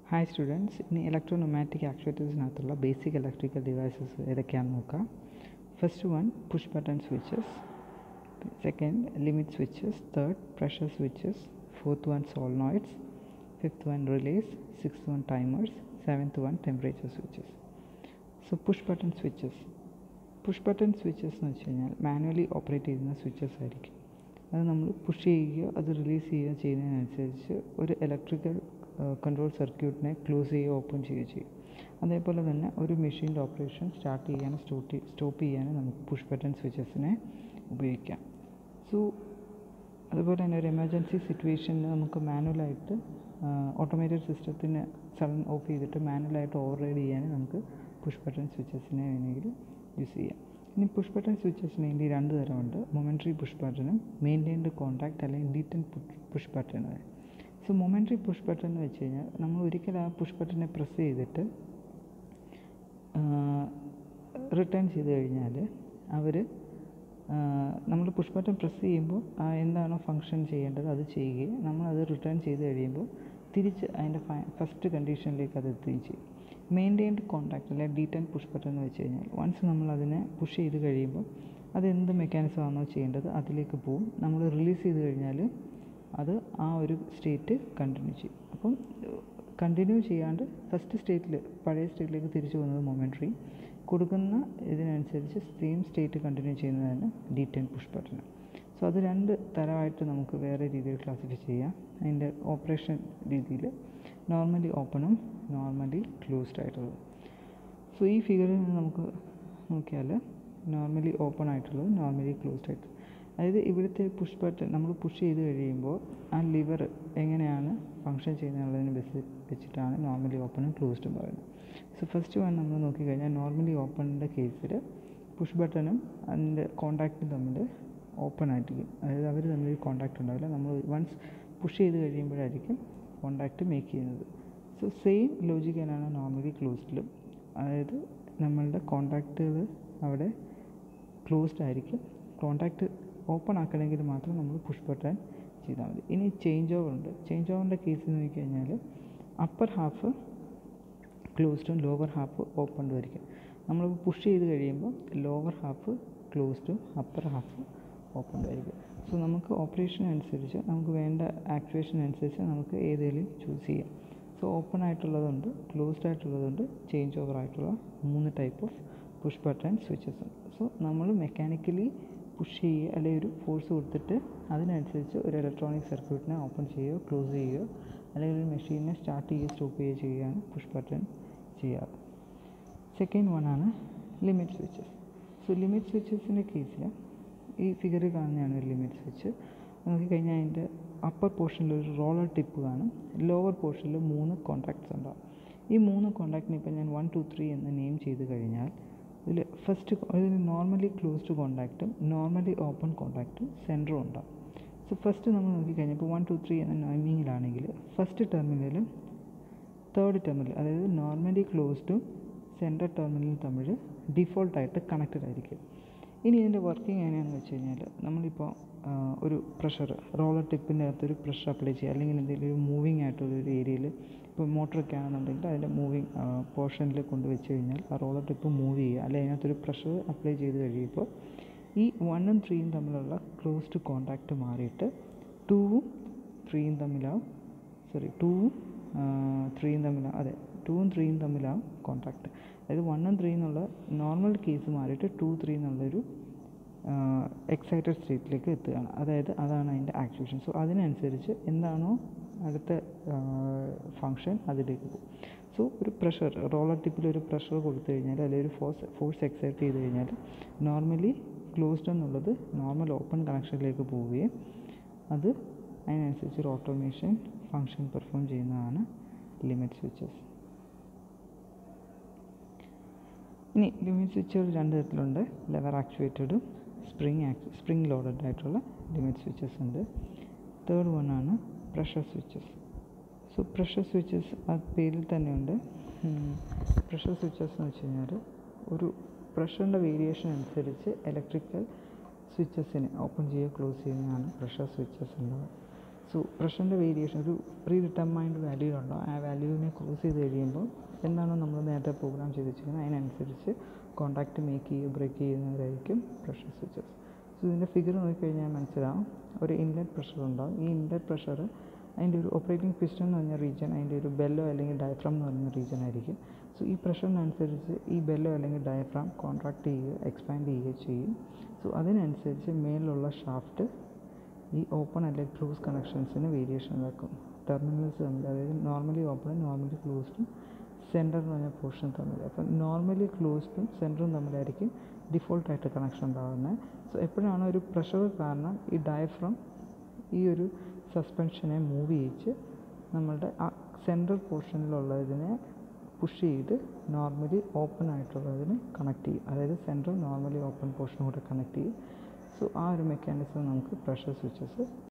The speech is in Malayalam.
ഹായ് സ്റ്റുഡൻസ് ഇനി ഇലക്ട്രോനൊമാറ്റിക് ആക്ച്വേറ്റേഴ്സിനകത്തുള്ള ബേസിക് ഇലക്ട്രിക്കൽ ഡിവൈസസ് ഏതൊക്കെയാണെന്ന് നോക്കാം first one push button switches second limit switches third pressure switches fourth one solenoids fifth one relays sixth one timers seventh one temperature switches so push button switches push button switches എന്ന് വെച്ച് കഴിഞ്ഞാൽ മാനുവലി ഓപ്പറേറ്റ് ചെയ്യുന്ന സ്വിച്ചസ് ആയിരിക്കും അത് നമ്മൾ പുഷ് ചെയ്യുകയോ അത് റിലീസ് ചെയ്യുകയോ ചെയ്യുന്നതിനനുസരിച്ച് ഒരു ഇലക്ട്രിക്കൽ കൺട്രോൾ സർക്യൂട്ടിനെ ക്ലോസ് ചെയ്യുകയോ ഓപ്പൺ ചെയ്യുകയോ ചെയ്യും അതേപോലെ തന്നെ ഒരു മെഷീൻ്റെ ഓപ്പറേഷൻ സ്റ്റാർട്ട് ചെയ്യാനും സ്റ്റോപ്പ് സ്റ്റോപ്പ് ചെയ്യാനും നമുക്ക് പുഷ് ബട്ടൺ സ്വിച്ചസിനെ ഉപയോഗിക്കാം സോ അതുപോലെ തന്നെ ഒരു എമർജൻസി സിറ്റുവേഷനിൽ നമുക്ക് മാനുവലായിട്ട് ഓട്ടോമേറ്റഡ് സിസ്റ്റത്തിന് സഡൻ ഓഫ് ചെയ്തിട്ട് മാനുവലായിട്ട് ഓവർ റൈഡ് ചെയ്യാൻ നമുക്ക് പുഷ് ബട്ടൺ സ്വിച്ചസിനെ വേണമെങ്കിൽ യൂസ് ചെയ്യാം ഇനി പുഷ് ബട്ടൺ സ്വിച്ചസിന് വേണ്ടി രണ്ട് തരമുണ്ട് മൊമെൻ്ററി പുഷ് ബട്ടണും മെയിൻറ്റെയിൻഡ് കോൺടാക്റ്റ് അല്ലെങ്കിൽ detent push button so momentary push button എന്ന് വെച്ച് കഴിഞ്ഞാൽ നമ്മൾ ഒരിക്കൽ ആ പുഷ് ബട്ടനെ പ്രസ് ചെയ്തിട്ട് റിട്ടേൺ ചെയ്ത് കഴിഞ്ഞാൽ അവർ നമ്മൾ പുഷ് ബട്ടൺ പ്രസ് ചെയ്യുമ്പോൾ എന്താണോ ഫങ്ഷൻ ചെയ്യേണ്ടത് അത് ചെയ്യുകയും നമ്മളത് റിട്ടേൺ ചെയ്ത് കഴിയുമ്പോൾ തിരിച്ച് അതിൻ്റെ ഫസ്റ്റ് കണ്ടീഷനിലേക്ക് അത് എത്തുകയും ചെയ്യും മെയിൻറ്റെയിൻഡ് കോൺടാക്റ്റ് അല്ലെങ്കിൽ ഡീറ്റൻ പുഷ് ബട്ടൺ എന്ന് വെച്ച് കഴിഞ്ഞാൽ വൺസ് നമ്മൾ അതിനെ പുഷ് ചെയ്ത് കഴിയുമ്പോൾ അതെന്ത് മെക്കാനിസം ആണോ ചെയ്യേണ്ടത് അതിലേക്ക് പോവും നമ്മൾ റിലീസ് ചെയ്ത് കഴിഞ്ഞാൽ അത് ആ ഒരു സ്റ്റേറ്റ് കണ്ടിന്യൂ ചെയ്യും അപ്പം കണ്ടിന്യൂ ചെയ്യാണ്ട് ഫസ്റ്റ് സ്റ്റേറ്റിൽ പഴയ സ്റ്റേറ്റിലേക്ക് തിരിച്ചു പോകുന്നത് മൊമെൻ്ററി കൊടുക്കുന്ന ഇതിനനുസരിച്ച് സെയിം സ്റ്റേറ്റ് കണ്ടിന്യൂ ചെയ്യുന്നതാണ് detent push button so അത് രണ്ട് തരമായിട്ട് നമുക്ക് വേറെ രീതിയിൽ ക്ലാസിഫൈ ചെയ്യാം അതിൻ്റെ ഓപ്പറേഷൻ രീതിയിൽ നോർമലി ഓപ്പണും നോർമലി ക്ലോസ്ഡ് ആയിട്ടുള്ളത് സോ ഈ ഫിഗറിൽ നിന്ന് നമുക്ക് നോക്കിയാൽ നോർമലി ഓപ്പൺ ആയിട്ടുള്ളത് നോർമലി ക്ലോസ്ഡ് ആയിട്ട് അതായത് ഇവിടുത്തെ പുഷ് ബട്ടൺ നമ്മൾ പുഷ് ചെയ്ത് കഴിയുമ്പോൾ ആ ലിവർ എങ്ങനെയാണ് ഫങ്ഷൻ ചെയ്യുന്നതിനുള്ളതിനെ ബസ് വെച്ചിട്ടാണ് നോർമലി ഓപ്പണും ക്ലോസ്ഡും പറയുന്നത് സോ ഫസ്റ്റ് വൺ നമ്മൾ നോക്കിക്കഴിഞ്ഞാൽ നോർമലി ഓപ്പണിൻ്റെ കേസിൽ പുഷ് ബട്ടണും അതിൻ്റെ കോണ്ടാക്റ്റും തമ്മിൽ ഓപ്പൺ ആയിരിക്കും അതായത് അവർ തമ്മിൽ കോണ്ടാക്റ്റ് ഉണ്ടാവില്ല നമ്മൾ വൺസ് പുഷ് ചെയ്ത് കഴിയുമ്പോഴായിരിക്കും കോണ്ടാക്റ്റ് മേക്ക് ചെയ്യുന്നത് സോ സെയിം ലോജിക് തന്നെയാണ് നോർമലി ക്ലോസ്ഡിലും അതായത് നമ്മളുടെ കോണ്ടാക്റ്റുകൾ അവിടെ ക്ലോസ്ഡ് ആയിരിക്കും കോണ്ടാക്റ്റ് ഓപ്പൺ ആക്കണമെങ്കിൽ മാത്രം നമ്മൾ പുഷ് ബട്ടൺ ചെയ്താൽ മതി ഇനി ചേഞ്ച് ഓവർ ഉണ്ട് ചേഞ്ച് ഓവറിൻ്റെ കേസ് നോക്കിക്കഴിഞ്ഞാൽ അപ്പർ ഹാഫ് ക്ലോസ്ഡും ലോവർ ഹാഫ് ഓപ്പൺഡും ആയിരിക്കും നമ്മൾ പുഷ് ചെയ്ത് കഴിയുമ്പോൾ ലോവർ ഹാഫ് ക്ലോസ്ഡും അപ്പർ ഹാഫ് ഓപ്പൺഡും ആയിരിക്കും സോ നമുക്ക് ഓപ്പറേഷൻ അനുസരിച്ച് നമുക്ക് വേണ്ട ആക്ടിവേഷൻ അനുസരിച്ച് നമുക്ക് ഏതെങ്കിലും ചൂസ് ചെയ്യാം സോ ഓപ്പൺ ആയിട്ടുള്ളതുണ്ട് ക്ലോസ്ഡ് ആയിട്ടുള്ളതുണ്ട് ചേഞ്ച് ഓവർ ആയിട്ടുള്ള മൂന്ന് type of push button switches ഉണ്ട് സോ നമ്മൾ മെക്കാനിക്കലി പുഷ് ചെയ്യുക അല്ലെങ്കിൽ ഒരു ഫോഴ്സ് കൊടുത്തിട്ട് അതിനനുസരിച്ച് ഒരു ഇലക്ട്രോണിക് സർക്യൂട്ടിനെ ഓപ്പൺ ചെയ്യുകയോ ക്ലോസ് ചെയ്യുകയോ അല്ലെങ്കിൽ ഒരു മെഷീനെ സ്റ്റാർട്ട് ചെയ്യുകയോ സ്റ്റോപ്പ് ചെയ്യുകയോ ചെയ്യുകയാണ് പുഷ് ബട്ടൺ ചെയ്യാറ് സെക്കൻഡ് വൺ ആണ് ലിമിറ്റ് സ്വിച്ചസ് സോ ലിമിറ്റ് സ്വിച്ചസിൻ്റെ കേസിൽ ഈ ഫിഗറിൽ കാണുന്നതാണ് ഒരു ലിമിറ്റ് സ്വിച്ച് നോക്കിക്കഴിഞ്ഞാൽ അതിൻ്റെ അപ്പർ പോർഷനിൽ ഒരു റോളർ ടിപ്പ് കാണും ലോവർ പോർഷനിൽ മൂന്ന് കോൺടാക്ട്സ് ഉണ്ടാവും ഈ മൂന്ന് കോൺടാക്റ്റിന് ഇപ്പോൾ ഞാൻ വൺ ടു ത്രീ എന്ന് നെയിം ചെയ്ത് കഴിഞ്ഞാൽ ഇതിൽ ഫസ്റ്റ് ഇതിൽ നോർമലി ക്ലോസ്ഡ് കോൺടാക്റ്റും നോർമലി ഓപ്പൺ കോൺടാക്റ്റും സെൻറ്ററും ഉണ്ടാവും സോ ഫസ്റ്റ് നമ്മൾ നോക്കിക്കഴിഞ്ഞപ്പോൾ വൺ ടു ത്രീ എന്ന നൈമിങ്ങിലാണെങ്കിൽ ഫസ്റ്റ് ടെർമിനലും തേർഡ് ടെർമിനൽ അതായത് നോർമലി ക്ലോസ്ഡും സെൻറ്റർ ടെർമിനലും തമ്മിൽ ഡിഫോൾട്ടായിട്ട് കണക്റ്റഡ് ആയിരിക്കും ഇനി ഇതിൻ്റെ വർക്കിംഗ് എങ്ങനെയാണെന്ന് വെച്ച് കഴിഞ്ഞാൽ നമ്മളിപ്പോൾ ഒരു പ്രഷർ റോളർ ടിപ്പിൻ്റെ അകത്തൊരു പ്രഷർ അപ്ലൈ ചെയ്യുക അല്ലെങ്കിൽ എന്തെങ്കിലും ഒരു മൂവിങ് ആയിട്ടുള്ള ഒരു ഏരിയയിൽ ഇപ്പോൾ മോട്ടറൊക്കെ ആണെന്നുണ്ടെങ്കിൽ അതിൻ്റെ മൂവിങ് പോർഷനിൽ കൊണ്ട് വെച്ച് കഴിഞ്ഞാൽ ആ റോളർ ടിപ്പ് മൂവ് ചെയ്യുക അല്ലെങ്കിൽ അതിനകത്തൊരു പ്രഷർ അപ്ലൈ ചെയ്ത് കഴിയുമ്പോൾ ഈ വണ്ണും ത്രീയും തമ്മിലുള്ള ക്ലോസ്ഡ് കോണ്ടാക്റ്റ് മാറിയിട്ട് ടൂവും ത്രീയും തമ്മിലാവും സോറി ടൂവും ത്രീയും തമ്മിലാവും അതെ ടൂവും ത്രീയും തമ്മിലാവും കോണ്ടാക്റ്റ് അതായത് വണ്ണും ത്രീ എന്നുള്ള നോർമൽ കേസ് മാറിയിട്ട് ടു ത്രീ എന്നുള്ളൊരു എക്സൈറ്റഡ് സ്റ്റേറ്റിലേക്ക് എത്തുകയാണ് അതായത് അതാണ് അതിൻ്റെ ആക്ടിവേഷൻ സോ അതിനനുസരിച്ച് എന്താണോ അടുത്ത ഫങ്ഷൻ അതിലേക്ക് പോകും സോ ഒരു പ്രഷർ റോളർ ടിപ്പിൽ ഒരു പ്രഷർ കൊടുത്തു കഴിഞ്ഞാൽ അല്ലെങ്കിൽ ഒരു ഫോഴ്സ് ഫോഴ്സ് എക്സൈറ്റ് ചെയ്ത് കഴിഞ്ഞാൽ നോർമലി ക്ലോസ്ഡ് എന്നുള്ളത് നോർമൽ ഓപ്പൺ കണക്ഷനിലേക്ക് പോവുകയും അത് അതിനനുസരിച്ച് ഒരു ഓട്ടോമേഷൻ ഫങ്ഷൻ പെർഫോം ചെയ്യുന്നതാണ് ലിമിറ്റ് സ്വിച്ചസ് ഇനി ലിമിറ്റ് സ്വിച്ചുകൾ രണ്ട് തരത്തിലുണ്ട് ലെവർ ആക്ച്വേറ്റഡും സ്പ്രിങ് ആക്ട് സ്പ്രിങ് ലോഡഡ് ആയിട്ടുള്ള ലിമിറ്റ് സ്വിച്ചസ് ഉണ്ട് തേർഡ് വൺ ആണ് pressure switches so pressure switches ആ പേരിൽ തന്നെയുണ്ട് പ്രഷർ സ്വിച്ചസ് എന്ന് വെച്ച് കഴിഞ്ഞാൽ ഒരു പ്രഷറിൻ്റെ വേരിയേഷൻ അനുസരിച്ച് ഇലക്ട്രിക്കൽ സ്വിച്ചസിനെ ഓപ്പൺ ചെയ്യുക ക്ലോസ് ചെയ്യുന്നതാണ് പ്രഷർ സ്വിച്ചസ് ഉണ്ടാവുക സോ പ്രഷറിൻ്റെ വേരിയേഷൻ ഒരു പ്രീ ഡിറ്റർമൈൻഡ് വാല്യൂ ഉണ്ടോ ആ വാല്യൂവിനെ ക്രോസ് ചെയ്ത് കഴിയുമ്പോൾ എന്താണോ നമ്മൾ നേരത്തെ പ്രോഗ്രാം ചെയ്ത് വെച്ചിരിക്കുന്നത് അതിനനുസരിച്ച് കോണ്ടാക്റ്റ് മേക്ക് ചെയ്യുക ബ്രേക്ക് ചെയ്യുന്നവരായിരിക്കും പ്രഷർ സ്വിച്ചസ് സോ ഇതിൻ്റെ ഫിഗർ നോക്കിക്കഴിഞ്ഞാൽ മനസ്സിലാവും ഒരു ഇൻലെറ്റ് പ്രഷർ ഉണ്ടാവും ഈ ഇൻലെറ്റ് പ്രഷർ അതിൻ്റെ ഒരു ഓപ്പറേറ്റിംഗ് പിസ്റ്റൺ എന്ന് പറഞ്ഞ റീജിയൻ അതിൻ്റെ ഒരു ബെല്ലോ അല്ലെങ്കിൽ ഡയഫ്രം എന്ന് പറയുന്ന റീജിയൻ ആയിരിക്കും സോ ഈ പ്രഷറിനനുസരിച്ച് ഈ ബെല്ലോ അല്ലെങ്കിൽ ഡയഫ്രം കോൺട്രാക്ട് ചെയ്യുക എക്സ്പാൻഡ് ചെയ്യുകയോ ചെയ്യും സോ അതിനനുസരിച്ച് മേലിലുള്ള ഷാഫ്റ്റ് ഈ ഓപ്പൺ അല്ലെങ്കിൽ ക്ലോസ് കണക്ഷൻസിന് വേരിയേഷൻ വെക്കും ടെർമിനൽസ് തമ്മിൽ അതായത് നോർമലി ഓപ്പണും നോർമലി ക്ലോസ്ഡും സെൻറ്റർ എന്ന് പറഞ്ഞ പോർഷൻ തമ്മിൽ അപ്പം നോർമലി ക്ലോസ്ഡും സെൻറ്ററും തമ്മിലായിരിക്കും ഡിഫോൾട്ടായിട്ട് കണക്ഷൻ ഉണ്ടാകുന്നത് സോ എപ്പോഴാണ് ഒരു പ്രഷർ കാരണം ഈ ഡയഫ്രം ഈ ഒരു സസ്പെൻഷനെ മൂവ് ചെയ്യിച്ച് നമ്മളുടെ ആ സെൻട്രൽ പോർഷനിലുള്ളതിനെ പുഷ് ചെയ്ത് നോർമലി ഓപ്പൺ ആയിട്ടുള്ളതിന് കണക്ട് ചെയ്യും അതായത് സെൻട്രൽ നോർമലി ഓപ്പൺ പോർഷനും കൂടെ കണക്ട് ചെയ്യും സോ ആ ഒരു മെക്കാനിസം നമുക്ക് പ്രഷർ സ്വിച്ചസ്